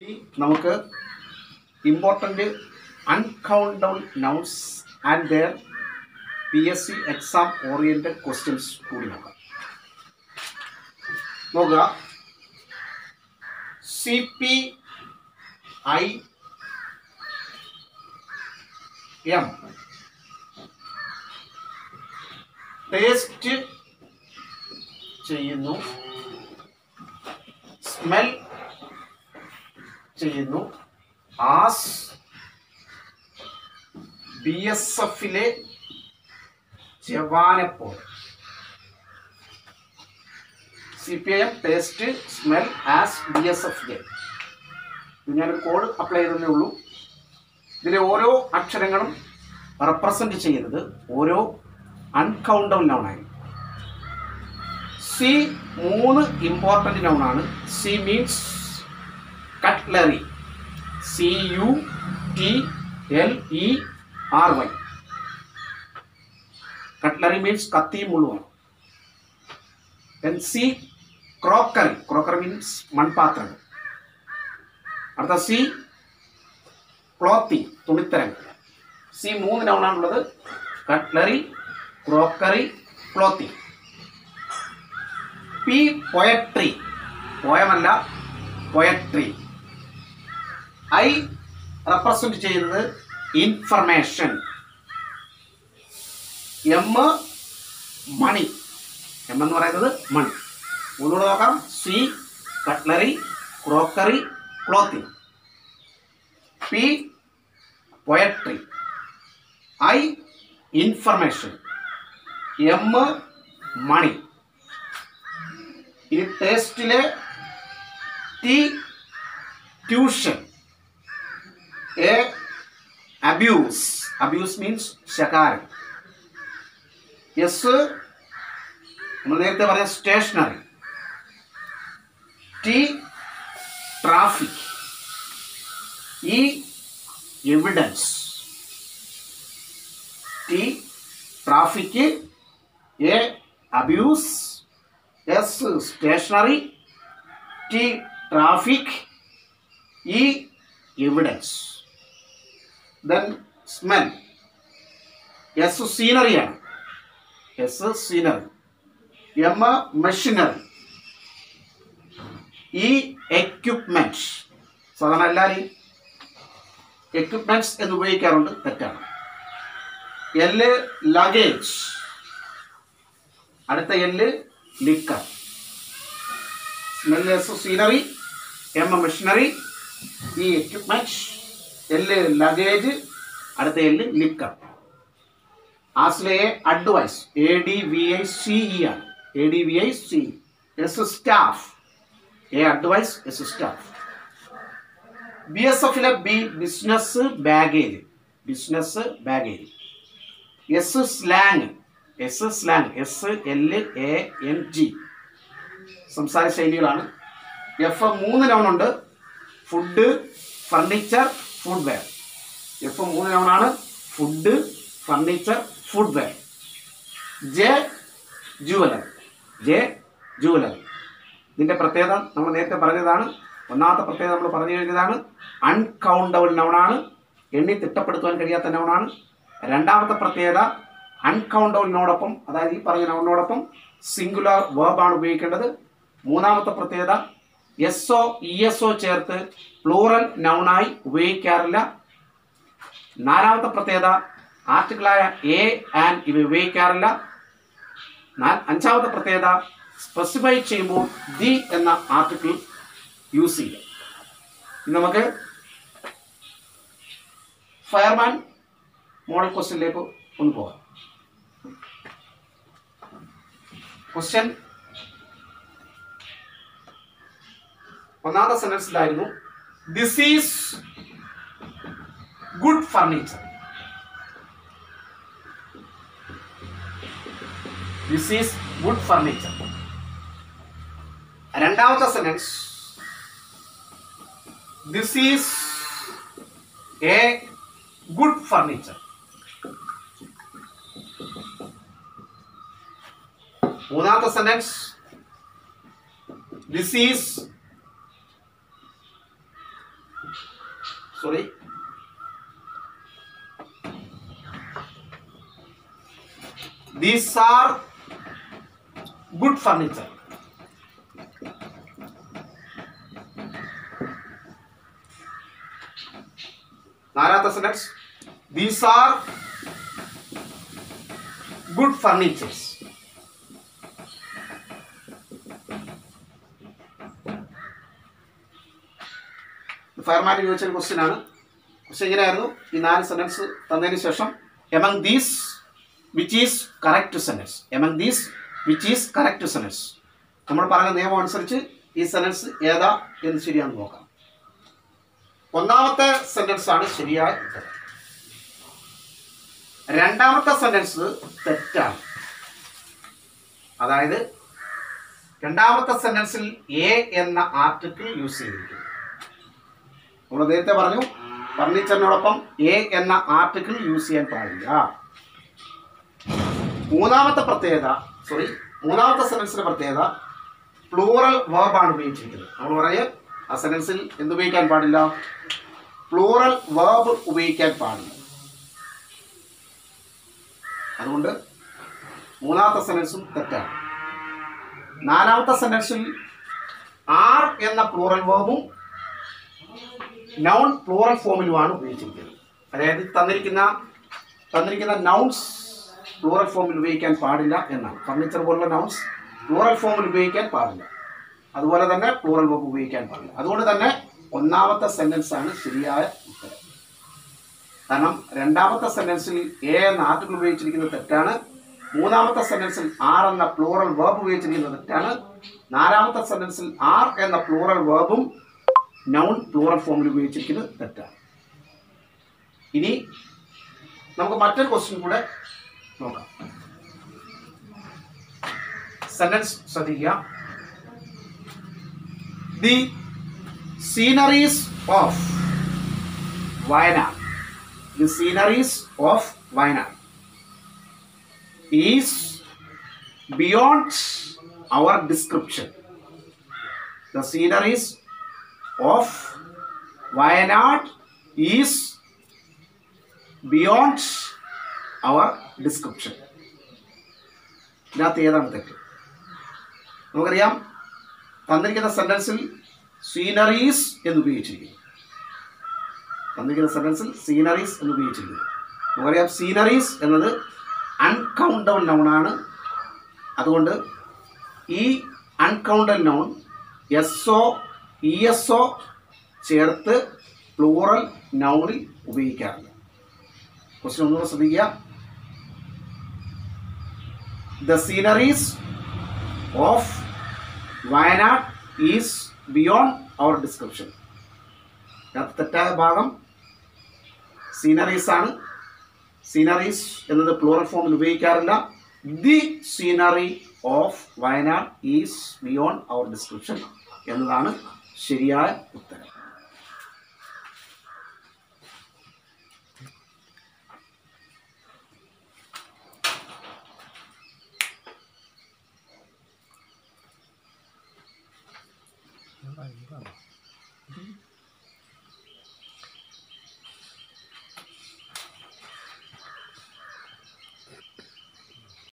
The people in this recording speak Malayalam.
നമുക്ക് important uncountable nouns and there P S C exam oriented questions കൂടി നോക്കാം നോക്കുക C P I M taste ചെയ്യുന്നു സ്മെൽ ചെയ്യുന്നു ആസ് ബി എസ് എഫിലെ ജവാനെപ്പോൾ C P I M taste smell as B S F J ഞാനൊരു കോഡ് അപ്ലൈ ചെയ്തതേ ഉള്ളൂ ഇതിലെ ഓരോ അക്ഷരങ്ങളും റെപ്രസെന്റ് ചെയ്യുന്നത് ഓരോ അൺകൗണ്ടബിൾ നൗണായി സി മൂന്ന് ഇമ്പോർട്ടൻ്റ് നൗണാണ് C means cutlery C U T L E R Y cutlery means കത്തി മുള്ളുവാണ് then C crockery crockery means മൺപാത്രങ്ങൾ അടുത്ത സി ക്ലോത്തിങ് തുണിത്തരങ്ങൾ സി മൂന്ന് നൗണാണുള്ളത് cutlery crockery clothing P poetry പോയമല്ല പൊയട്രി ഐ റെപ്രസെന്റ് ചെയ്യുന്നത് ഇൻഫർമേഷൻ എം മണി എം എന്ന് പറയുന്നത് മണി ഒന്നുകൂടെ നോക്കാം C cutlery crockery clothing P poetry I information M money ഈ ടേസ്റ്റിലെ T tuition A abuse abuse means ശകാരം എസ് നമ്മൾ നേരത്തെ പറഞ്ഞ stationery T traffic E evidence T traffic A abuse S stationery T traffic E evidence then smell S സീനറിയാണ് S scenery M machinery E equipment സാധാരണ എല്ലാവരും എക്യുപ്മെന്റ്സ് എന്ന് ഉപയോഗിക്കാറുണ്ട് തെറ്റാണ് എല് ലഗേജ് അടുത്ത L liquor smell S scenery M machinery E equipment L luggage അടുത്ത എല്ല് ലിക്കർ ആസ്ലെ advice A D V I C E ആണ് A D V I C S staff A advice S staff B S എഫിലെ B business baggage business baggage S slang S slang S L A N G സംസാര ശൈലികളാണ് എഫ് മൂന്ന് നൗണുണ്ട് food furniture footwear F മൂന്ന് നൗണാണ് food furniture food wear J jewellery J jewellery ഇതിൻ്റെ പ്രത്യേകത നമ്മൾ നേരത്തെ പറഞ്ഞതാണ് ഒന്നാമത്തെ പ്രത്യേകത നമ്മൾ പറഞ്ഞു കഴിഞ്ഞതാണ് അൺകൗണ്ടബിൾ നൗണാണ് എണ്ണി തിട്ടപ്പെടുത്തുവാൻ കഴിയാത്ത നൗണാണ് രണ്ടാമത്തെ പ്രത്യേകത അൺകൗണ്ടബിളിനോടൊപ്പം അതായത് ഈ പറഞ്ഞ നൗണിനോടൊപ്പം സിംഗുലർ വേർബാണ് ഉപയോഗിക്കേണ്ടത് മൂന്നാമത്തെ പ്രത്യേകത S O E S O ചേർത്ത് പ്ലൂറൽ നൗണായി ഉപയോഗിക്കാറില്ല നാലാമത്തെ പ്രത്യേകത ആർട്ടിക്കിളായ എ ആൻഡ് ഇവ ഉപയോഗിക്കാറില്ല നാ- അഞ്ചാമത്തെ പ്രത്യേകത സ്പെസിഫൈ ചെയ്യുമ്പോൾ ദി എന്ന ആർട്ടിക്കിൾ യൂസ് ചെയ്യുക ഇനി നമുക്ക് ഫയർമാൻ മോഡൽ ക്വസ്റ്റ്യനിലേക്ക് ഒന്ന് പോകാം ക്വസ്റ്റ്യൻ ഒന്നാമത്തെ സെന്റൻസിലായിരുന്നു this is good furniture this is good furniture രണ്ടാമത്തെ sentence this is a good furniture മൂന്നാമത്തെ sentence this is sorry these are good furniture നാലാമത്തെ sentence these are good furnitures fireman ചോദിച്ച ഒരു ക്വസ്റ്റ്യൻ ആണ് ക്വസ്റ്റ്യൻ ഇങ്ങനെയായിരുന്നു ഈ നാല് സെന്റൻസ് തന്നതിന് ശേഷം among these which is correct sentence among these which is correct sentence നമ്മൾ പറഞ്ഞ നിയമം അനുസരിച്ച് ഈ സെന്റൻസ് ഏതാ എന്ന് ശരിയാണെന്ന് നോക്കാം ഒന്നാമത്തെ സെന്റൻസ് ആണ് ശരിയായ ഉത്തരം രണ്ടാമത്തെ സെന്റൻസ് തെറ്റാണ് അതായത് രണ്ടാമത്തെ സെന്റൻസിൽ എ എന്ന ആർട്ടിക്കിൾ യൂസ് ചെയ്തിരിക്കുന്നു നമ്മൾ നേരത്തെ പറഞ്ഞു ഫർണിച്ചറിനോടൊപ്പം എ എന്ന ആർട്ടിക്കിൾ യൂസ് ചെയ്യാൻ പാടില്ല മൂന്നാമത്തെ പ്രത്യേകത സോറി മൂന്നാമത്തെ സെന്റൻസിന്റെ പ്രത്യേകത പ്ലൂറൽ വേർബാണ് ഉപയോഗിച്ചിരിക്കുന്നത് നമ്മൾ പറയുക ആ സെന്റൻസിൽ എന്ത് ഉപയോഗിക്കാൻ പാടില്ല പ്ലൂറൽ വേർബ് ഉപയോഗിക്കാൻ പാടില്ല അതുകൊണ്ട് മൂന്നാമത്തെ സെന്റൻസും തെറ്റാണ് നാലാമത്തെ സെന്റൻസിൽ ആർ എന്ന പ്ലൂറൽ വേർബും നൗൺ പ്ലൂറൽ ഫോമിലുമാണ് ഉപയോഗിച്ചിരിക്കുന്നത് അതായത് തന്നിരിക്കുന്ന തന്നിരിക്കുന്ന നൗൺസ് പ്ലൂറൽ ഫോമിൽ ഉപയോഗിക്കാൻ പാടില്ല എന്നാണ് ഫർണിച്ചർ പോലുള്ള നൗൺസ് പ്ലൂറൽ ഫോമിൽ ഉപയോഗിക്കാൻ പാടില്ല അതുപോലെ തന്നെ പ്ലൂറൽ വേർബ് ഉപയോഗിക്കാൻ പാടില്ല അതുകൊണ്ട് തന്നെ ഒന്നാമത്തെ സെന്റൻസ് ആണ് ശരിയായ ഉത്തരം കാരണം രണ്ടാമത്തെ സെന്റൻസിൽ എ എന്ന ആർട്ടിക്കിൾ ഉപയോഗിച്ചിരിക്കുന്നത് തെറ്റാണ് മൂന്നാമത്തെ സെന്റൻസിൽ ആർ എന്ന പ്ലൂറൽ വേർബ് ഉപയോഗിച്ചിരിക്കുന്നത് തെറ്റാണ് നാലാമത്തെ സെന്റൻസിൽ ആർ എന്ന പ്ലൂറൽ വേർബും നൗൺ പ്ലൂറൽ ഫോമിൽ ഉപയോഗിച്ചിരിക്കുന്നത് തെറ്റാണ് ഇനി നമുക്ക് മറ്റൊരു ക്വസ്റ്റ്യൻ കൂടെ നോക്കാം സെന്റൻസ് ശ്രദ്ധിക്കുക the sceneries of Wayanad the sceneries of Wayanad is beyond our description the sceneries of Wayanad is beyond our description ഇതിനകത്ത് ഏതാണ് തെറ്റ് നമുക്കറിയാം തന്നിരിക്കുന്ന സെൻറ്റൻസിൽ സീനറീസ് എന്ന് ഉപയോഗിച്ചിരിക്കുന്നു തന്നിരിക്കുന്ന സെൻറ്റൻസിൽ സീനറീസ് എന്ന് ഉപയോഗിച്ചിരിക്കുന്നു നമുക്കറിയാം സീനറീസ് എന്നത് അൺകൗണ്ടബിൾ നൗണാണ് അതുകൊണ്ട് ഈ uncountable noun S O E S O ചേർത്ത് പ്ലൂറൽ നൗണിൽ ഉപയോഗിക്കാറില്ല ക്വസ്റ്റ്യൻ ഒന്നുകൂടെ ശ്രദ്ധിക്കുക the sceneries of Wayanad is beyond our description അതിനകത്ത് തെറ്റായ ഭാഗം സീനറീസ് ആണ് സീനറീസ് എന്നത് പ്ലൂറൽ ഫോമിൽ ഉപയോഗിക്കാറില്ല the scenery of Wayanad is beyond our description എന്നതാണ് ശരിയായ ഉത്തരം Ini